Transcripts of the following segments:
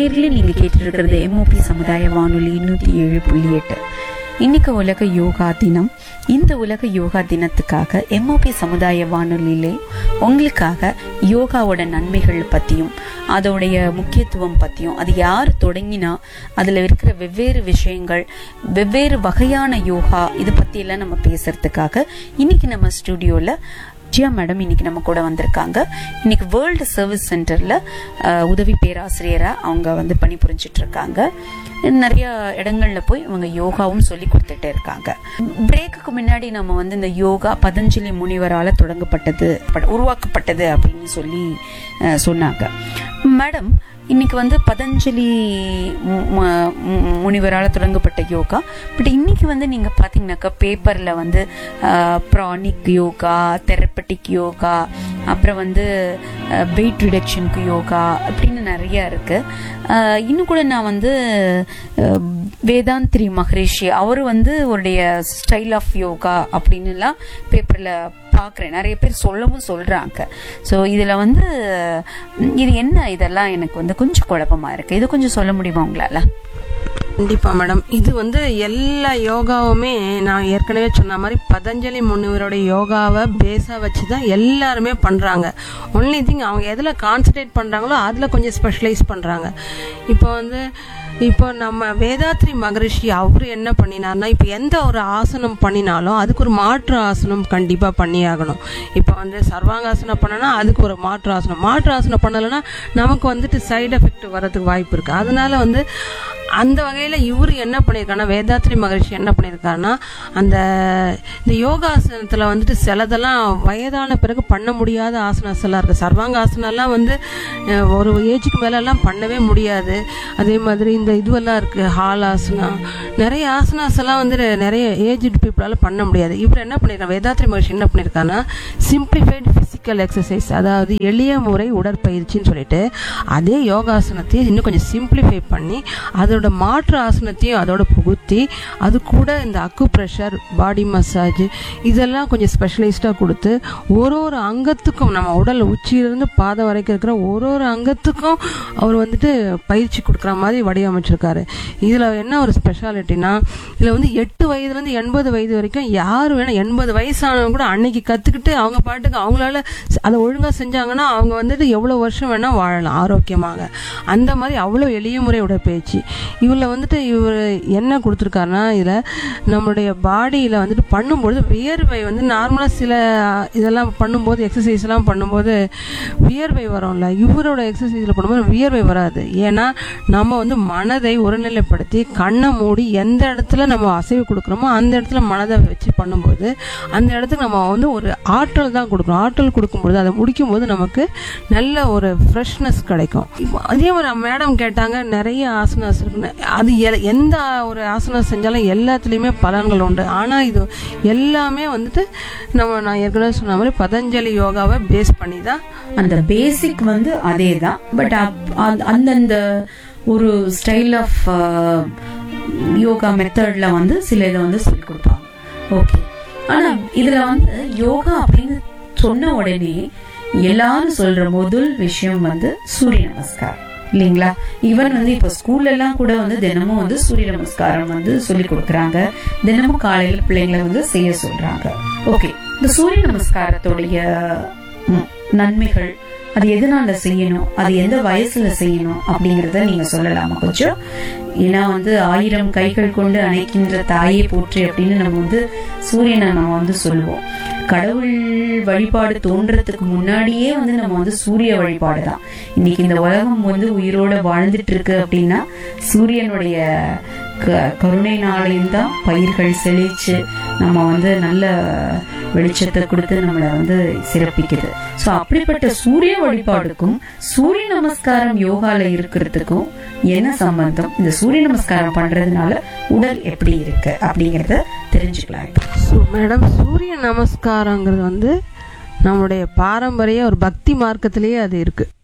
நேர்களே நீங்க கேட்டுட்டு இருக்கிறது எம்ஓபி சமுதாய வானொலி நூத்தி ஏழு புள்ளி எட்டு இன்னைக்கு உலக யோகா தினம் இந்த உலக யோகா தினத்துக்காக எம்ஓபி சமுதாய வானொலியிலே உங்களுக்காக யோகாவோட நன்மைகள் பத்தியும் அதோடைய முக்கியத்துவம் பத்தியும் அது யார் தொடங்கினா அதுல இருக்கிற வெவ்வேறு விஷயங்கள் வெவ்வேறு வகையான யோகா இது பத்தி எல்லாம் நம்ம பேசுறதுக்காக இன்னைக்கு நம்ம ஸ்டுடியோல ஜியா மேடம் இன்னைக்கு நம்ம கூட வந்திருக்காங்க இன்னைக்கு வேர்ல்டு சர்வீஸ் சென்டர்ல அஹ், உதவி பேராசிரியரா அவங்க வந்து பணிபுரிஞ்சிட்டு இருக்காங்க நிறைய இடங்கள்ல போய் இவங்க யோகாவும் சொல்லி கொடுத்துட்டே இருக்காங்க பிரேக்குக்கு முன்னாடி நம்ம வந்து இந்த யோகா பதஞ்சலி முனிவரால தொடங்கப்பட்டது பட- உருவாக்கப்பட்டது அப்படின்னு சொல்லி அஹ், சொன்னாங்க மேடம் இன்னைக்கு வந்து பதஞ்சலி மு- மு- மு- முனிவரால தொடங்கப்பட்ட யோகா பட் இன்னைக்கு வந்து நீங்க பாத்தீங்கன்னாக்கா பேப்பர்ல வந்து ப்ரானிக் யோகா தெரப்பட்டிக் யோகா அப்புறம் வந்து வெயிட் ரிடக்ஷனுக்கு யோகா அப்படின்னு நிறைய இருக்கு அஹ், இன்னும் கூட நான் வந்து அஹ், வேதாந்திரி மகரிஷி அவர் வந்து அவருடைய ஸ்டைல் ஆஃப் யோகா அப்படின்னுலாம் பேப்பர்ல பார்க்குறேன் நிறைய பேர் சொல்லவும் சொல்றாங்க ஸோ இதுல வந்து ம், இது என்ன இதெல்லாம் எனக்கு வந்து கொஞ்சம் குழப்பமா இருக்கு இது கொஞ்சம் சொல்ல முடியுமா உங்களால கண்டிப்பா மேடம் இது வந்து எல்லா யோகாவுமே நான் ஏற்கனவே சொன்ன மாதிரி பதஞ்சலி முனிவரோட யோகாவை பேஸா வச்சு தான் எல்லாருமே பண்றாங்க ஒன்லி திங் அவங்க எதுல கான்சென்ட்ரேட் பண்றாங்களோ அதுல கொஞ்சம் ஸ்பெஷலைஸ் பண்றாங்க இப்போ வந்து இப்போ நம்ம வேதாத்ரி மகரிஷி அவரு என்ன பண்ணினார்னா இப்போ எந்த ஒரு ஆசனம் பண்ணினாலும் அதுக்கு ஒரு மாற்று ஆசனம் கண்டிப்பா பண்ணியாகணும் இப்போ வந்து சர்வாங்காசனம் பண்ணனா அதுக்கு ஒரு மாற்று ஆசனம் மாற்று ஆசனம் பண்ணலைன்னா நமக்கு வந்துட்டு சைடு எஃபெக்ட் வரதுக்கு வாய்ப்பு இருக்கு அதனால வந்து அந்த வகையில இவர் என்ன பண்ணியிருக்காருன்னா வேதாத்ரி மகரிஷி என்ன பண்ணியிருக்காருன்னா அந்த இந்த யோகாசனத்துல வந்துட்டு சிலதெல்லாம் வயதான பிறகு பண்ண முடியாத ஆசனாஸ் எல்லாம் இருக்கு சர்வாங்க ஆசனம்லாம் வந்து அஹ், ஒரு ஏஜுக்கு மேல எல்லாம் பண்ணவே முடியாது அதே மாதிரி இந்த இதுவெல்லாம் இருக்கு ஹால் ஆசனா நிறைய ஆசனாஸ் எல்லாம் வந்து நிறைய ஏஜ்டு பீப்புளால பண்ண முடியாது இவர் என்ன பண்ணிருக்காரு வேதாத்ரி மகர்ஷி என்ன பண்ணிருக்காருன்னா சிம்பிளிஃபைடு பிசிக்கல் எக்ஸசைஸ் அதாவது எளிய முறை உடற்பயிற்சின்னு சொல்லிட்டு அதே யோகாசனத்தையும் இன்னும் கொஞ்சம் சிம்பிளிஃபை பண்ணி அதோட மாற்று ஆசனத்தையும் அதோட புகுத்தி அது கூட இந்த அக்கு ப்ரெஷர் பாடி மசாஜ் இதெல்லாம் கொஞ்சம் ஸ்பெஷலைஸ்டாக கொடுத்து ஒரு ஒரு அங்கத்துக்கும் நம்ம உடல் உச்சியிலிருந்து பாதம் வரைக்கும் இருக்கிற ஒரு ஒரு அங்கத்துக்கும் அவர் வந்துட்டு பயிற்சி கொடுக்குற மாதிரி வடிவமைச்சிருக்காரு இதில் என்ன ஒரு ஸ்பெஷாலிட்டினா இதில் வந்து எட்டு வயதுலேருந்து எண்பது வயது வரைக்கும் யார் வேணா எண்பது வயசானவங்க கூட அன்னைக்கு கற்றுக்கிட்டு அவங்க பாட்டுக்கு அவங்களால அதை ஒழுங்காக செஞ்சாங்கன்னா அவங்க வந்துட்டு எவ்வளோ வருஷம் வேணால் வாழலாம் ஆரோக்கியமாக அந்த மாதிரி அவ்வளோ எளிய முறை உடற்பயிற்சி இதில் வந்துட்டு இவர் என்ன கொடுத்துருக்காருன்னா இதில் நம்மளுடைய பாடியில் வந்துட்டு பண்ணும்பொழுது வியர்வை வந்து நார்மலாக சில இதெல்லாம் பண்ணும்போது எக்ஸசைஸ்லாம் பண்ணும்போது வியர்வை வரும்ல இவரோட எக்ஸசைஸில் பண்ணும்போது வியர்வை வராது ஏன்னா நம்ம வந்து மனதை ஒருநிலைப்படுத்தி கண்ணை மூடி எந்த இடத்துல நம்ம அசைவு கொடுக்குறோமோ அந்த இடத்துல மனதை வச்சு பண்ணும்போது அந்த இடத்துக்கு நம்ம வந்து ஒரு ஆற்றல் தான் கொடுக்கணும் ஆற்றல் கொடுக்கும்பொழுது அதை முடிக்கும்போது நமக்கு நல்ல ஒரு ஃப்ரெஷ்னஸ் கிடைக்கும் இப்போ அதே மாதிரி மேடம் கேட்டாங்க நிறைய ஆசனாஸ் இருக்குன்னு அது எ- எந்த ஒரு ஆசனம் செஞ்சாலும் எல்லாத்துலேயுமே பலன்கள் உண்டு ஆனால் இது எல்லாமே வந்துட்டு நம்ம நான் ஏற்கனவே சொன்ன மாதிரி பதஞ்சலி யோகாவை பேஸ் பண்ணி தான் அந்த பேசிக் வந்து அதே தான் பட் அந்தந்த ஒரு ஸ்டைல் ஆஃப் யோகா மெத்தட்ல வந்து சில இதை வந்து சொல்லி கொடுப்பாங்க ஓகே ஆனா இதுல வந்து யோகா அப்படின்னு சொன்ன உடனே எல்லாரும் சொல்ற முதல் விஷயம் வந்து சூரிய நமஸ்காரம் இல்லைங்களா ஈவன் வந்து இப்ப ஸ்கூல்ல எல்லாம் கூட வந்து தினமும் வந்து சூரிய நமஸ்காரம் வந்து சொல்லி கொடுக்கறாங்க தினமும் காலையில பிள்ளைங்களை வந்து செய்ய சொல்றாங்க ஓகே இந்த சூரிய நமஸ்காரத்துடைய ம், நன்மைகள் அது எதனால செய்யணும் அது எந்த வயசுல செய்யணும் அப்படிங்கறத நீங்க சொல்லலாமா கொஞ்சம் ஏன்னா வந்து ஆயிரம் கைகள் கொண்டு அணைக்கின்ற தாயே போற்றி அப்படின்னு நம்ம வந்து சூரியனை நம்ம வந்து சொல்லுவோம் கடவுள் வழிபாடு தோன்றதுக்கு முன்னாடியே வந்து நம்ம வந்து சூரிய வழிபாடு தான் இன்னைக்கு இந்த உலகம் வந்து உயிரோட வாழ்ந்துட்டு இருக்கு அப்படின்னா சூரியனுடைய க- கருணைனாலையும் தான் பயிர்கள் செழிச்சு நம்ம வந்து நல்ல வெளிச்சத்தை கொடுத்து நம்மளை வந்து சிறப்பிக்குது சோ அப்படிப்பட்ட சூரிய வழிபாடுக்கும் சூரிய நமஸ்காரம் யோகால இருக்கிறதுக்கும் என்ன சம்பந்தம் இந்த சூரிய நமஸ்காரம் பண்றதுனால உடல் எப்படி இருக்கு அப்படிங்கறத தெரிஞ்சுக்கலாம் இப்போ. ஸோ மேடம் சூரிய நமஸ்காரங்கிறது வந்து நம்மளுடைய பாரம்பரிய ஒரு பக்தி மார்க்கத்திலேயே அது இருக்கு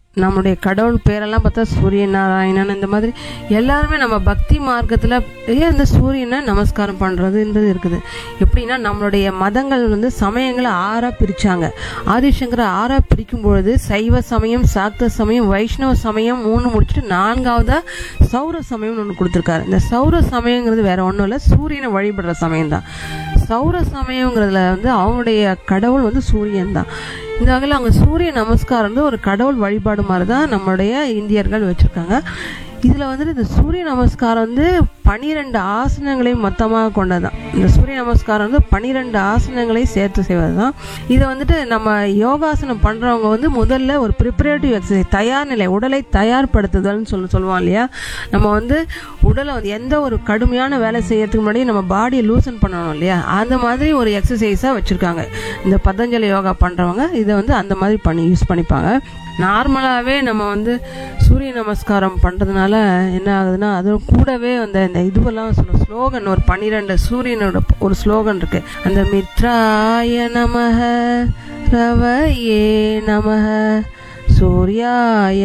நம்முடைய கடவுள் பேரெல்லாம் பார்த்தா சூரிய நாராயணன் இந்த மாதிரி எல்லாருமே நம்ம பக்தி மார்க்கத்தில் ஏன் இந்த சூரியனை நமஸ்காரம் பண்ணுறதுன்றது இருக்குது எப்படின்னா நம்மளுடைய மதங்கள் வந்து சமயங்களை ஆறாக பிரித்தாங்க ஆதிசங்கர ஆறாக பிரிக்கும் பொழுது சைவ சமயம் சாக்த சமயம் வைஷ்ணவ சமயம் மூணு முடிச்சுட்டு நான்காவதாக சௌர சமயம்னு ஒன்று கொடுத்துருக்காரு இந்த சௌர சமயங்கிறது வேற ஒன்றும் இல்லை சூரியனை வழிபடுற சமயம் தான் சௌர சமயங்கிறதுல வந்து அவங்களுடைய கடவுள் வந்து சூரியன் தான் இந்த வகையில் அவங்க சூரிய நமஸ்காரம் வந்து ஒரு கடவுள் வழிபாடு மாதிரி தான் நம்மளுடைய இந்தியர்கள் வச்சுருக்காங்க இதில் வந்துட்டு இந்த சூரிய நமஸ்காரம் வந்து பனிரெண்டு ஆசனங்களையும் மொத்தமாக கொண்டது தான் இந்த சூரிய நமஸ்காரம் வந்து பனிரெண்டு ஆசனங்களையும் சேர்த்து செய்வது தான் இதை வந்துட்டு நம்ம யோகாசனம் பண்ணுறவங்க வந்து முதல்ல ஒரு ப்ரிப்பரேட்டிவ் எக்ஸசைஸ் தயார் நிலை உடலை தயார்படுத்துதல்னு சொல்லி சொல்லுவோம் இல்லையா நம்ம வந்து உடலை வந்து எந்த ஒரு கடுமையான வேலை செய்யறதுக்கு முன்னாடி நம்ம பாடியை லூசன் பண்ணணும் இல்லையா அந்த மாதிரி ஒரு எக்ஸசைஸாக வச்சுருக்காங்க இந்த பதஞ்சலி யோகா பண்ணுறவங்க இதை வந்து அந்த மாதிரி பண்ணி யூஸ் பண்ணிப்பாங்க நார்மலாகவே நம்ம வந்து சூரிய நமஸ்காரம் பண்ணுறதுனால என்ன ஆகுதுன்னா அது கூடவே அந்த இந்த இதுவெல்லாம் சொல்ல ஸ்லோகன் ஒரு பன்னிரெண்டு சூரியனோட ஒரு ஸ்லோகன் இருக்கு அந்த மித்ராய நமக ரவயே நமக சூர்யாய